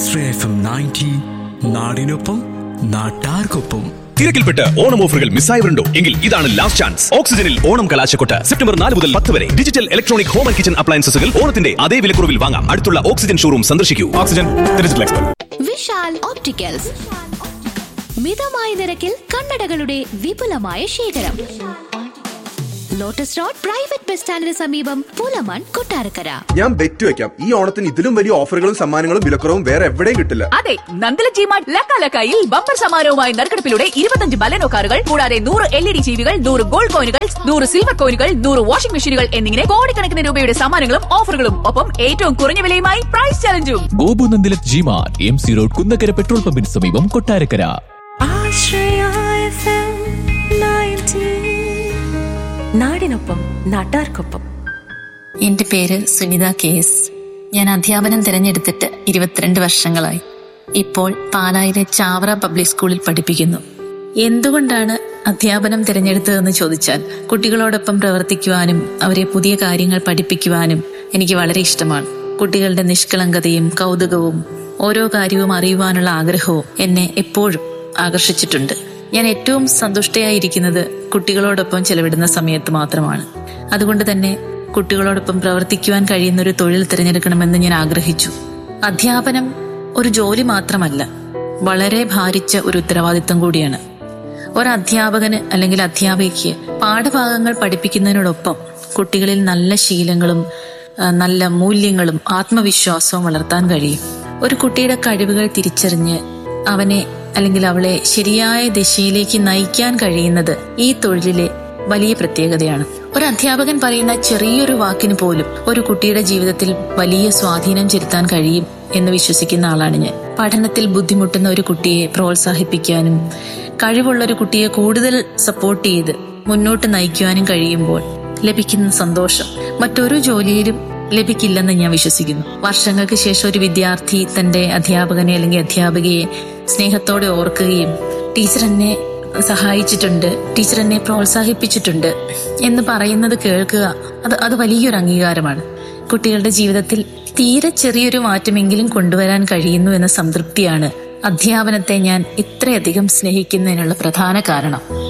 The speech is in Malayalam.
ആശ്രയ എഫ് എം നയൻറ്റി നാടിനൊപ്പം നാട്ടാർക്കൊപ്പം തിരക്കിൽപ്പെട്ട് ഓണം ഓഫറുകൾ മിസ്സായവരുണ്ടോ എങ്കിൽ ഇതാണ് ലാസ്റ്റ് ചാൻസ് ഓക്സിജനിൽ ഓണം കലാശക്കൊട്ട് സെപ്റ്റംബർ നാല് മുതൽ പത്ത് വരെ digital electronic home and kitchen അപ്ലയൻസസുകൾ ഓണത്തിന്റെ അതേ വിലക്കുറവിൽ വാങ്ങാം അടുത്തുള്ള ഓക്സിജൻ ഷോറൂം സന്ദർശിക്കൂ Oxygen digital expert Vishal opticals മിതമായ നിരക്കിൽ കണ്ണടകളുടെ വിപുലമായ ശേഖരം ലോട്ടസ് റോഡ് പ്രൈവറ്റ് ബസ് സ്റ്റാൻഡിന് സമീപം പൂലമാൻ കൊട്ടാരക്കര ഞാൻ ബെറ്റ് വെക്കാം ഈ ഓണത്തിന് ഇതിലും വലിയ ഓഫറുകളും സമ്മാനങ്ങളും വിലക്കുറവും വേറെ എവിടെയും കിട്ടില്ല അതെ നന്ദല ജിമാർട്ട് ലക്കാലക്കായിൽ ബമ്പർ സമാരവുമായി നറുക്കെടുപ്പിലൂടെ ഇരുപത്തഞ്ച് ബലനോ കാറുകൾ കൂടാതെ നൂറ് എൽ ഇ ഡി ജീവികൾ നൂറ് ഗോൾഡ് കോയിനുകൾ നൂറ് സിൽവർ കോയിനുകൾ നൂറ് വാഷിംഗ് മെഷീനുകൾ എന്നിങ്ങനെ കോടിക്കണക്കിന് രൂപയുടെ സമ്മാനങ്ങളും ഓഫറുകളും ഒപ്പം ഏറ്റവും കുറഞ്ഞ വിലയുമായി പ്രൈസ് ചലഞ്ചും Gopu Nandilath G Mart M C road Kunnakkara petrol പമ്പിന് സമീപം കൊട്ടാരക്കര നാടിനൊപ്പം നാട്ടാർക്കൊപ്പം എന്റെ പേര് സുനിത കെ എസ് ഞാൻ അധ്യാപനം തിരഞ്ഞെടുത്തിട്ട് ഇരുപത്തിരണ്ട് വർഷങ്ങളായി ഇപ്പോൾ പാലായിലെ ചാവറ പബ്ലിക് സ്കൂളിൽ പഠിപ്പിക്കുന്നു എന്തുകൊണ്ടാണ് അധ്യാപനം തിരഞ്ഞെടുത്തതെന്ന് ചോദിച്ചാൽ കുട്ടികളോടൊപ്പം പ്രവർത്തിക്കുവാനും അവരെ പുതിയ കാര്യങ്ങൾ പഠിപ്പിക്കുവാനും എനിക്ക് വളരെ ഇഷ്ടമാണ് കുട്ടികളുടെ നിഷ്കളങ്കതയും കൗതുകവും ഓരോ കാര്യവും അറിയുവാനുള്ള ആഗ്രഹവും എന്നെ എപ്പോഴും ആകർഷിച്ചിട്ടുണ്ട് ഞാൻ ഏറ്റവും സന്തുഷ്ടയായിരിക്കുന്നത് കുട്ടികളോടൊപ്പം ചെലവിടുന്ന സമയത്ത് മാത്രമാണ് അതുകൊണ്ട് തന്നെ കുട്ടികളോടൊപ്പം പ്രവർത്തിക്കുവാൻ കഴിയുന്ന ഒരു തൊഴിൽ തിരഞ്ഞെടുക്കണമെന്ന് ഞാൻ ആഗ്രഹിച്ചു അധ്യാപനം ഒരു ജോലി മാത്രമല്ല വളരെ ഭാരിച്ച ഒരു ഉത്തരവാദിത്തം കൂടിയാണ് ഒരു അധ്യാപകന് അല്ലെങ്കിൽ അധ്യാപികയ്ക്ക് പാഠഭാഗങ്ങൾ പഠിപ്പിക്കുന്നതിനോടൊപ്പം കുട്ടികളിൽ നല്ല ശീലങ്ങളും ആ, നല്ല മൂല്യങ്ങളും ആത്മവിശ്വാസവും വളർത്താൻ കഴിയും ഒരു കുട്ടിയുടെ കഴിവുകൾ തിരിച്ചറിഞ്ഞ് അവനെ അല്ലെങ്കിൽ അവളെ ശരിയായ ദിശയിലേക്ക് നയിക്കാൻ കഴിയുന്നത് ഈ തൊഴിലിലെ വലിയ പ്രത്യേകതയാണ് ഒരു അധ്യാപകൻ പറയുന്ന ചെറിയൊരു വാക്കിന് പോലും ഒരു കുട്ടിയുടെ ജീവിതത്തിൽ വലിയ സ്വാധീനം ചെലുത്താൻ കഴിയും എന്ന് വിശ്വസിക്കുന്ന ആളാണ് ഞാൻ പഠനത്തിൽ ബുദ്ധിമുട്ടുന്ന ഒരു കുട്ടിയെ പ്രോത്സാഹിപ്പിക്കാനും കഴിവുള്ള ഒരു കുട്ടിയെ കൂടുതൽ സപ്പോർട്ട് ചെയ്ത് മുന്നോട്ട് നയിക്കുവാനും കഴിയുമ്പോൾ ലഭിക്കുന്ന സന്തോഷം മറ്റൊരു ജോലിയിലും ലഭിക്കില്ലെന്ന് ഞാൻ വിശ്വസിക്കുന്നു വർഷങ്ങൾക്ക് ശേഷം ഒരു വിദ്യാർത്ഥി തന്റെ അധ്യാപകനെ അല്ലെങ്കിൽ അധ്യാപികയെ സ്നേഹത്തോടെ ഓർക്കുകയും ടീച്ചർ എന്നെ സഹായിച്ചിട്ടുണ്ട് ടീച്ചർ എന്നെ പ്രോത്സാഹിപ്പിച്ചിട്ടുണ്ട് എന്ന് പറയുന്നത് കേൾക്കുക അത് അത് വലിയൊരു അംഗീകാരമാണ് കുട്ടികളുടെ ജീവിതത്തിൽ തീരെ ചെറിയൊരു മാറ്റമെങ്കിലും കൊണ്ടുവരാൻ കഴിയുന്നു എന്ന സംതൃപ്തിയാണ് അധ്യാപനത്തെ ഞാൻ ഇത്രയധികം സ്നേഹിക്കുന്നതിനുള്ള പ്രധാന കാരണം